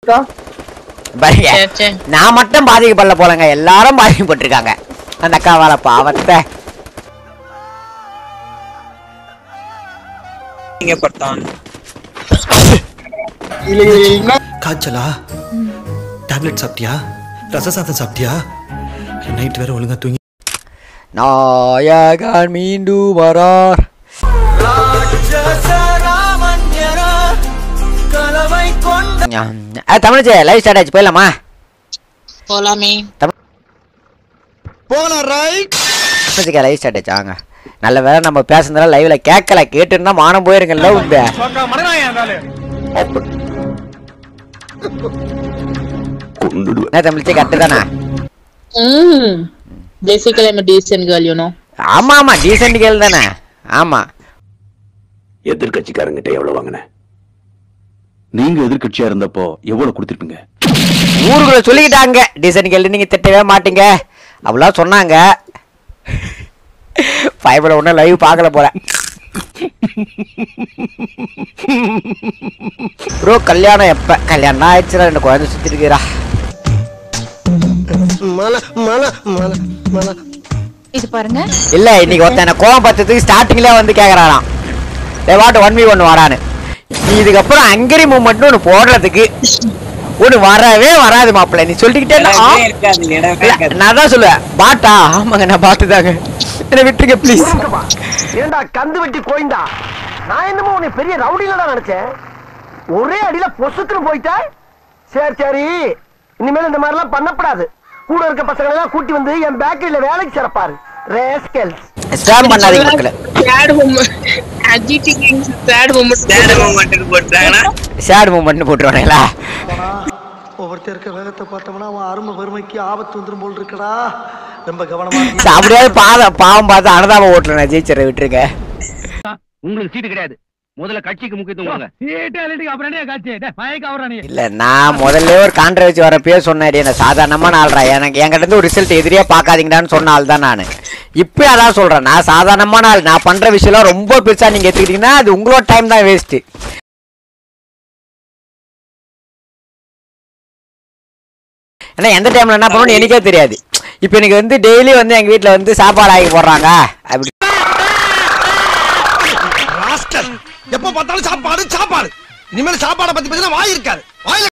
பாருங்க சரி சரி நான் மட்டும் பாதிக்கப்படல போலங்க எல்லாரும் பாதிக்கப்பட்டிருக்காங்க அந்த அக்காவால பாவத்தை நீங்க பட்டான் காய்ச்சலா டேப்லெட் சாப்பிட்டியா ரச சாதம் சாப்பிட்டியா நைட் வேற ஒழுங்கா தூங்கி நாயகன் மீண்டும் வரார் தமிழ்ச்சி லைவ் ஸ்டார்ட் ஆச்சு போயிடலாமா போலாமே தமிழ்ச்சிக்கா லைவ் ஸ்டார்ட் ஆச்சு வாங்க நல்ல வேலை நம்ம பேசுனதால லைவ்ல கேட்கல கேட்டுருந்தா மானம் போயிருங்கல்ல உங்க என்ன தமிழ்ச்சி கரெக்டு தானே ம் basically I'm a decent girl you know ஆமா ஆமா டீசென்ட் கேள் தானே ஆமா எதிர்கட்சிக்காரங்கிட்ட எவ்வளவு வாங்கின நீங்க எதிர்கட்சியா இருந்தப்போ எவ்வளவு கொடுத்திருப்பீங்க ஊருக்குள்ள சொல்லிக்கிட்டாங்க டீசென்ட் கேள் நீங்க திட்டவே மாட்டீங்க அவ்வளோ சொன்னாங்க ஃபைபர் ஒன்றும் லைவ் பார்க்கல போறேன் ப்ரோ கல்யாணம் எப்ப கல்யாணம் ஆயிடுச்சுடா ரெண்டு குழந்தை சுத்தி இருக்கிறா இது பாருங்க இல்ல இன்னைக்கு ஒருத்தன் என்ன கோவம் பத்ததுக்கு ஸ்டார்டிங்ல வந்து கேக்குறாராம் டே வாட் ஒன் வி ஒன் வரான்னு நீ இதுக்கப்புறம் அங்கரி மூமெண்ட் ஒன்று போடுறதுக்கு ஒன்று வரவே வராது மாப்பிள்ள நீ சொல்லிக்கிட்டே இருந்தா, ஆ, இருக்காது இடமே இல்ல, இருக்காது நான் தான் சொல்லுவேன் பாட்டா ஆமாங்க நான் பாட்டு தாங்க என்ன விட்டுருங்க ப்ளீஸ் ஏண்டா கந்து வெட்டி கோயந்தா நான் என்னமோ உன்னை பெரிய ரவுடிலடா நினைச்சேன் ஒரே அடியில பொசுக்குன்னு போயிட்ட சரி சரி இனிமேல் இந்த மாதிரிலாம் பண்ணக்கூடாது கூட இருக்க பசங்களை எல்லாம் கூட்டி வந்து என் பேக்கரியில வேலைக்கு சிறப்பாரு ரேஸ்கெல்ஸ் ஸ்டாம் பண்ணாதீங்க மக்களே sad woman agitating sad woman சேட மூமெண்ட் போட்டாங்கன்னா சேட் மூமெண்ட் போட்டுருவானுங்களா ஒவ்வொருத்தர் இருக்க வேகத்தை பார்த்தோம்னா அவன் அருமை பெருமைக்கு ஆபத்து வந்துரும் போல் இருக்கடா ரொம்ப கவனமா அப்படியே பாத பாவம் பார்த்து அனதாபம் ஓட்டுறேன் ஜெயிச்சரை விட்டுருங்க உங்களுக்கு சீட்டு கிடையாது முதல்ல கட்சிக்கு முக்கியத்துவம் கொடுங்க இல்ல நான் முதல்ல ஒரு கான்ட்ரவர்சி வரப்பயே சொன்னேன் நான் சாதாரணமான ஆள்றா எனக்கு என்கிட்ட இருந்து ஒரு ரிசல்ட் எதிரியா பார்க்காதீங்கடான்னு சொன்ன ஆள் தான் நான் இப்போ அதான் சொல்றேன் நான் சாதாரணமான ஆள் நான் பண்ற விஷயம்லாம் ரொம்ப பெருசா நீங்க எடுத்துக்கிட்டீங்கன்னா அது உங்களோட டைம் தான் வேஸ்ட் ஏன்னா எந்த டைம்ல என்ன பண்ணணும்னு எனக்கே தெரியாது இப்போ எனக்கு வந்து டெய்லி வந்து எங்க வீட்ல வந்து சாப்பாடு ஆகி போடுறாங்க அப்படி எப்ப பார்த்தாலும் சாப்பாடு சாப்பாடு இனிமேல் சாப்பாடை பத்தி பேசினா வாய் இருக்காது வாயில